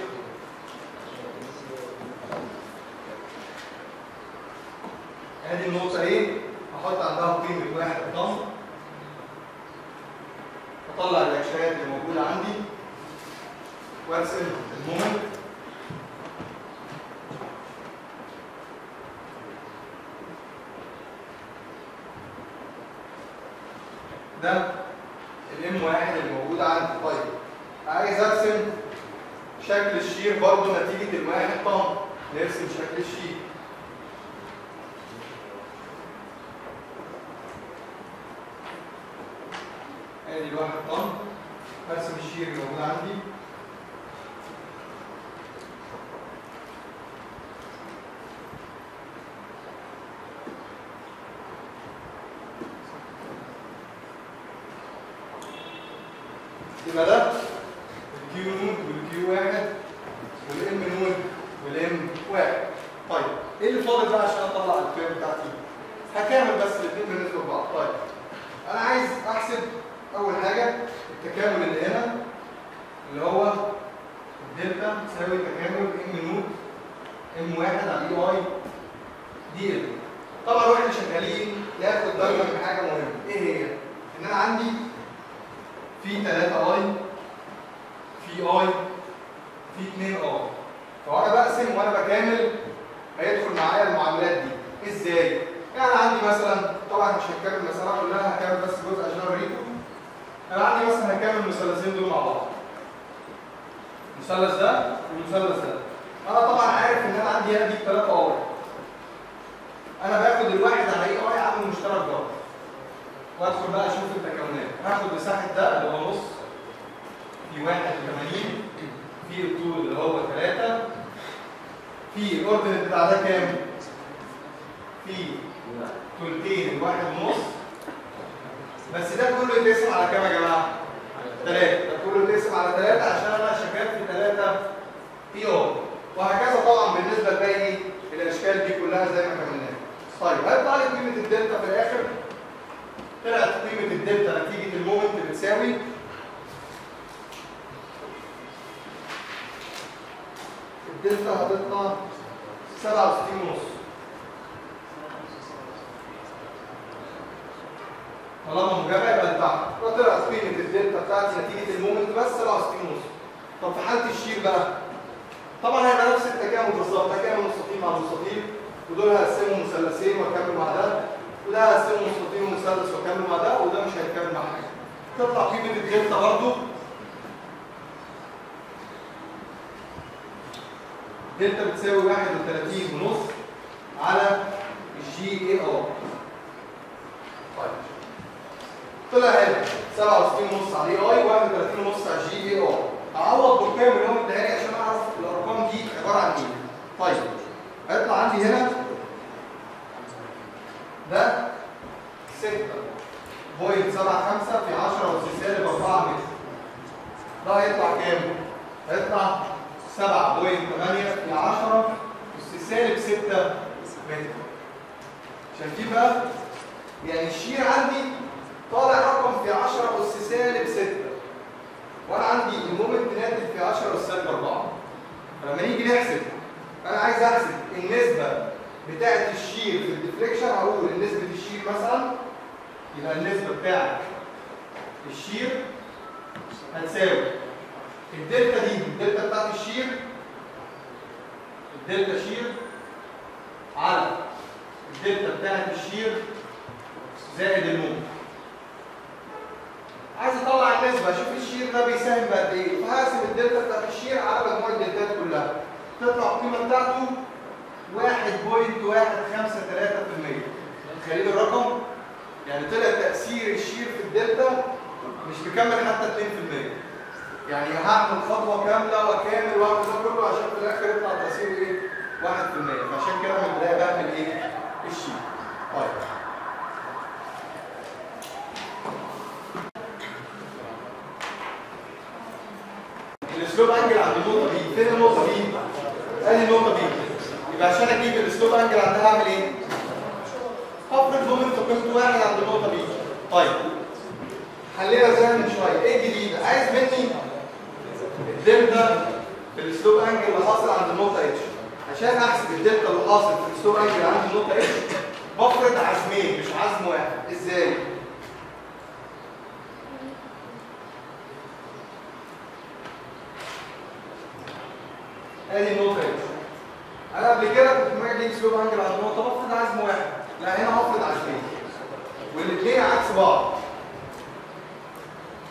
ادي النقطة ايه احط عندها قيمة واحد ضم اطلع الرياكشنات اللي موجودة عندي وارسم المومنت ده الام واحد اللي موجود عندي طيب عايز ارسم شكل الشير برضو نتيجة الواحد طن نرسم شكل الشير ادي الواحد طن ارسم الشير اللي موجود عندي يبقى ده الكيو نود والكيو واحد والام نود والام واحد طيب ايه اللي فاضل بقى عشان اطلع القيم بتاعتي؟ هكامل بس الاثنين بالنسبه لبعض طيب انا عايز احسب اول حاجه التكامل اللي هنا اللي هو الدلتا تساوي تكامل ام نود ام واحد على اي اي دي ال طبعا واحنا شغالين ياخد بالنا من حاجه مهمه ايه هي؟ ان انا عندي في 3 اي في اي في 2 اي فانا بقسم وانا بكامل هيدخل معايا المعاملات دي ازاي؟ يعني عندي مثلا طبعا مش هكمل المساله كلها هكمل بس جزء عشان اوريكم انا عندي مثلا هكمل المثلثين دول مع بعض المثلث ده والمثلث ده انا طبعا عارف ان انا عندي هنا دي 3 اي انا باخد الواحد على اي اي عامل مشترك بره وادخل بقى اشوف التكاملات هاخد مساحه ده اللي هو نص في 81 في الطول اللي هو 3 في الاوردينت بتاع ده كام؟ في تلتين الواحد ونص بس ده كله يتقسم على كام يا جماعه؟ 3 ده كله يتقسم على 3 عشان انا شغال في 3 اي او وهكذا طبعا بالنسبه لباقي الاشكال دي كلها زي ما كملناها طيب هيطلع لي قيمه الدلتا في الاخر طلعت قيمة الدلتا نتيجة المومنت بتساوي الدلتا هتطلع 67 ونص طالما مجابة يبقى لتحت فطلعت قيمة الدلتا بتاعتي نتيجة المومنت بس 67 ونص طب في حالة الشير بقى طبعا هيبقى نفس التكامل بالظبط تكامل مستطيل مع مستطيل ودول هقسمهم مثلثين واكمل مع ده وده هقسمه مستطيل ومثلث واكمل مع ده وده مش هيكمل مع حاجه تطلع قيمه الدلتا برضو دلتا بتساوي 31 ونص على الجي اي ار طيب طلع هنا 67 ونص على اي اي 31 ونص على الجي اي ار اعوض بالقيم اللي هو مديها لي عشان اعرف الارقام دي عباره عن ايه طيب هيطلع عندي هنا ده 6.75 في 10 أس سالب 4 متر ده هيطلع كام؟ هيطلع 7.8 في 10 أس سالب 6 متر شايفين بقى؟ يعني الشير عندي طالع رقم في 10 أس سالب 6 وأنا عندي المومنت ناتج في 10 أس سالب 4 فلما نيجي نحسب أنا عايز أحسب النسبة بتاعة الشير في الديفليكشن هقول ان نسبة الشير مثلا يبقى النسبة بتاعة الشير هتساوي الدلتا دي الدلتا بتاعت الشير الدلتا شير على الدلتا بتاعت الشير زائد الموت عايز اطلع النسبة اشوف الشير ده بيساهم بقد ايه فهقسم الدلتا بتاعت الشير على مجموع الدلتات كلها تطلع القيمة بتاعته 1.153% متخيلين الرقم؟ يعني طلع تأثير الشير في الدلتا مش مكمل حتى 2% يعني هعمل خطوة كاملة وأكامل وأعمل ده كله عشان في الآخر يطلع تأثيره إيه؟ 1% فعشان كده من البداية بعمل إيه؟ الشير. طيب الاسلوب انجل عند النقطة دي، فين النقطة دي؟ ادي النقطة دي. يبقى عشان اجيب الاسلوب انجل عندها اعمل ايه؟ هفرض مومنت قيمته واحد عند النقطة دي. طيب حلينا زي من شوية، ايه الجديد؟ عايز مني الدلتا في الاسلوب انجل اللي حاصل عند النقطة اتش. عشان احسب الدلتا اللي حاصل في الاسلوب انجل عند النقطة اتش بفرض عزمين مش عزم واحد، ازاي؟ ادي النقطة اتش. انا قبل كده كنت لما اجي اسلوب انجل على النقطه بفرض عزم واحد لا هنا هفرض عزمين والاثنين عكس بعض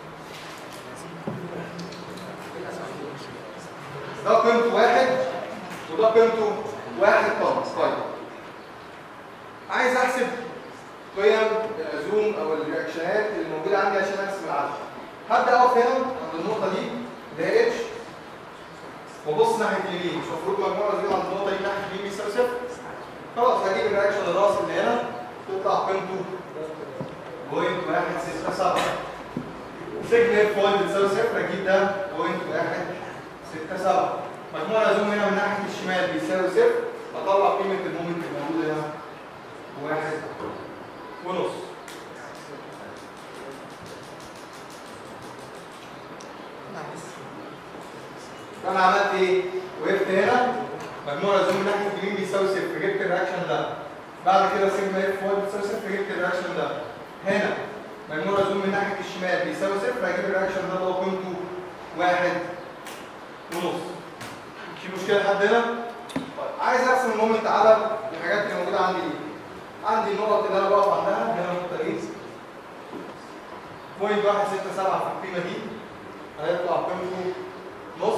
الرياكشنات اللي موجوده عندي عشان ارسم العدد هبدا اقف هنا عند النقطه دي اللي هي اتش وابص ناحيه اليمين مش المفروض مجموعه زي عند النقطه دي ناحيه اليمين بيساوي صفر خلاص هجيب الرياكشن الراس اللي هنا تطلع قيمته بوينت واحد ستة سبعة سيجما اف واي بتساوي صفر اجيب ده بوينت واحد ستة سبعة مجموع العزوم هنا من ناحية الشمال بيساوي صفر اطلع قيمة المومنت الموجودة هنا واحد ونص فانا عملت ايه؟ وقفت هنا مجموع العزوم من ناحية اليمين بيساوي صفر جبت الرياكشن ده بعد كده سيجما اف واي بتساوي صفر جبت الرياكشن ده هنا مجموع العزوم من ناحية الشمال بيساوي صفر هجيب الرياكشن ده اللي هو قيمته واحد ونص في مشكلة لحد هنا؟ طيب عايز ارسم المومنت على الحاجات اللي موجودة عندي دي عندي النقط اللي انا بقف عندها هنا النقطة دي بوينت واحد ستة سبعة في القيمة دي هيطلع قيمته نص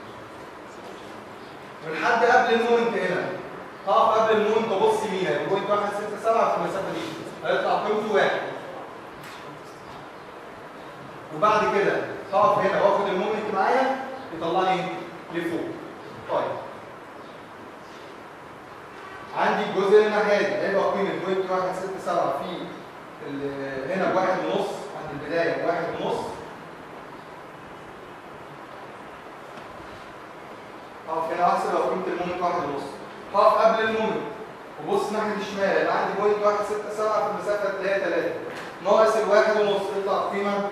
ولحد قبل المومنت هنا هقف قبل المومنت وابص يمين هيبقى بوينت واحد ستة سبعة في المسافة دي هيطلع قيمته واحد وبعد كده هقف هنا واخد المومنت معايا يطلعني لفوق طيب عندي الجزء الناحيه دي هيبقى قيمه بوينت واحد ستة سبعة في ال- هنا بواحد ونص عند البدايه بواحد ونص هقف هنا احسب لو قيمه المومنت واحد ونص هقف قبل المومنت وبص ناحيه الشمال يبقى عندي بوينت واحد ستة سبعة في المسافه اللي هي 3 ناقص الواحد ونص يطلع قيمه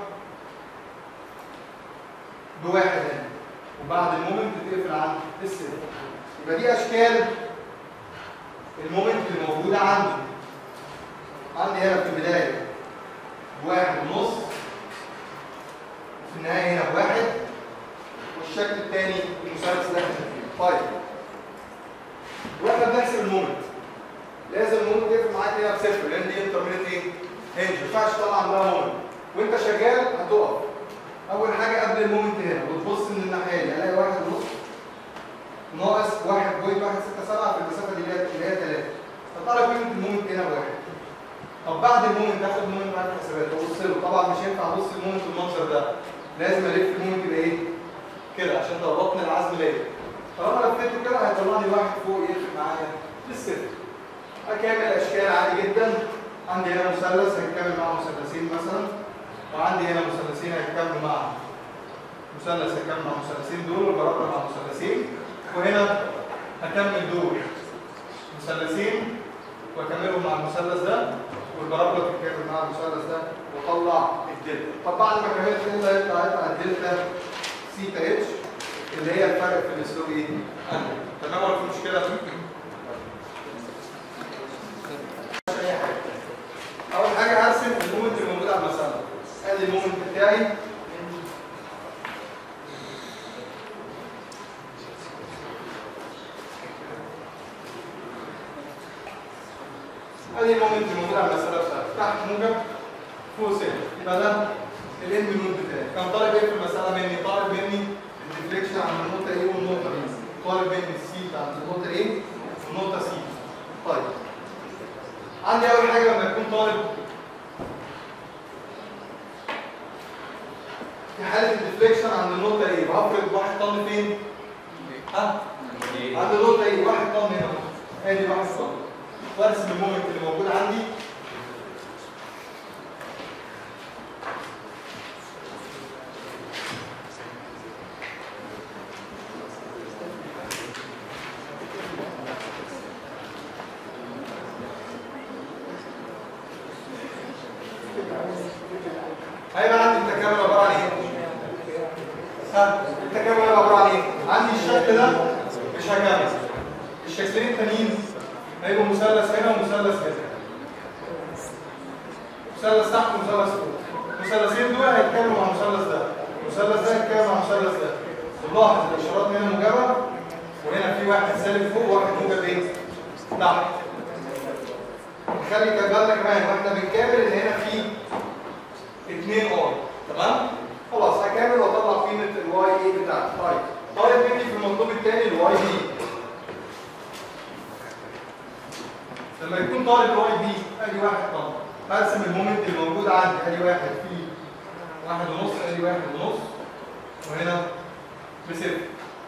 بواحد هنا وبعد المومنت تقفل عند الصفر يبقى دي اشكال المومنت اللي موجوده عندي عندي هنا في البدايه بواحد ونص وفي النهايه هنا بواحد والشكل الثاني المثلث ده طيب واحنا بنحسب المومنت لازم المومنت يقفل معاك هنا بصفر لان دي انترميديت ايه؟ هنج ما ينفعش تطلع عندها مومنت وانت شغال هتقف اول حاجه قبل المومنت هنا وتبص من الناحيه دي الاقي واحد ونص ناقص 1.167 في المسافه دي اللي هي اللي هي 3 فطلع قيمه المومنت هنا بواحد طب بعد المومنت اخد المومنت معاك حسابات وابص له طبعا مش هينفع ابص المومنت بالمنظر ده لازم الف المومنت يبقى ايه؟ كده عشان تربطني العزم ليا طالما لفيته كده هيطلع لي واحد فوق يقفل معايا بالصفر اكمل اشكال عادي جدا عندي هنا مثلث هيتكامل مع مثلثين مثلا وعندي هنا مثلثين هيتكاملوا مع مثلث هيكمل مع المثلثين دول والبرابره مع مثلثين وهنا هكمل دول مثلثين واكملهم مع المثلث ده والبرابره تتكامل مع المثلث ده واطلع الدلتا طب بعد ما كملت الدلتا يطلع يطلع الدلتا سيتا اتش اللي هي الفرق في الاسلوب ايه؟ أنجل. تمام ولا في مشكله؟ أي حاجة. اول حاجه هرسم المومنت اللي موجود على المساله ادي المومنت بتاعي ادي المومنت اللي موجود على المساله بتاعتي تحت موجب فوق صفر يبقى ده الاند نود بتاعي كان طالب ايه في المساله مني؟ طالب مني الديفليكشن عند النقطه ايه والنقطه بي طالب مني السي عند النقطه ايه والنقطه سي طيب عندي اول حاجه لما يكون طالب في حاله الديفليكشن عند النقطه ايه بفرض واحد طن فين ها عند النقطه ايه واحد طن هنا ادي واحد طن وارسم المومنت اللي موجود عندي هيبقى عندي التكامل عباره عن ايه؟ ها التكامل هيبقى عباره عن ايه؟ عندي الشكل ده مش هكمل الشكلين التانيين هيبقوا مثلث هنا ومثلث هنا مثلث تحت ومثلث فوق المثلثين دول هيتكلموا مع المثلث ده المثلث ده هيتكلم مع المثلث ده نلاحظ الاشارات هنا موجبه وهنا في واحد سالب فوق وواحد موجب ايه؟ تحت خلي بالنا كمان واحنا بنكامل ان هنا في 2 ار تمام خلاص هكمل واطلع قيمه الواي ايه بتاعتي طيب طالب مني في المطلوب الثاني الواي بي لما يكون طالب الواي بي ادي واحد طن هرسم المومنت المومنت الموجود عندي ادي واحد فيه واحد ونص ادي واحد ونص وهنا بصفر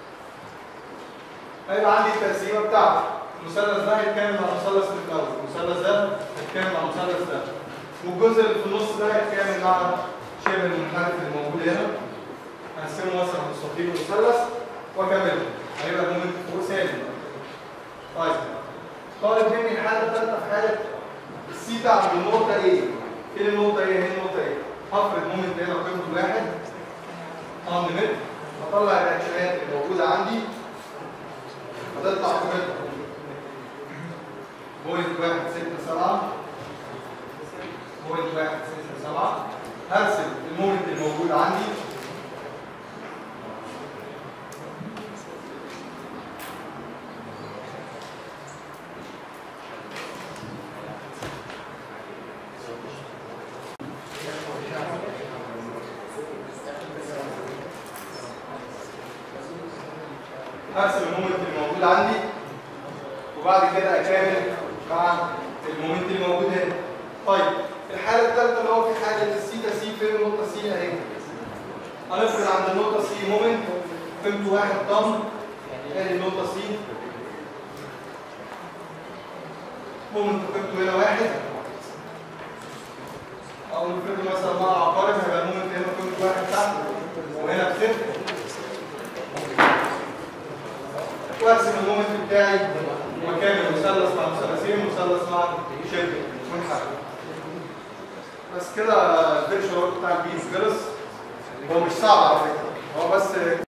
هيبقى عندي التقسيمه بتاعتي المثلث ده هيتكامل مع المثلث اللي في الاول المثلث ده هيتكامل مع المثلث ده والجزء اللي في النص ده هيتكامل مع شبه المنحرف اللي موجود هنا هنقسمه مثلا مستطيل ومثلث واكمله هيبقى المومنت فوق سالب طيب طالب مني الحاله الثالثه في حاله السيتا عند النقطه ايه؟ فين النقطه ايه؟ هي النقطه ايه؟ هفرض مومنت هنا قيمته الواحد طن متر هطلع الرياكشنات الموجوده عندي هتطلع قيمتها بوينت واحد ستة سبعة بوينت واحد ستة سبعة هرسم المومنت الموجود عندي هرسم المومنت الموجود عندي وبعد كده اكامل مع المومنت اللي موجود هنا طيب الحاله الثالثه اللي هو في حاله السيتا سي فين النقطه سي اهي هنفرض عند النقطه سي مومنت قيمته واحد طن ادي النقطه سي مومنت قيمته هنا واحد او نفرض مثلا مع عقارب هيبقى المومنت هنا قيمته واحد تحت وهنا بصفر وارسم المومنت بتاعي وكامل مثلث مع مثلثين مثلث مع شبه منحرف بس كده الفيرشوال بتاع البيز خلص هو مش صعب على فكره هو بس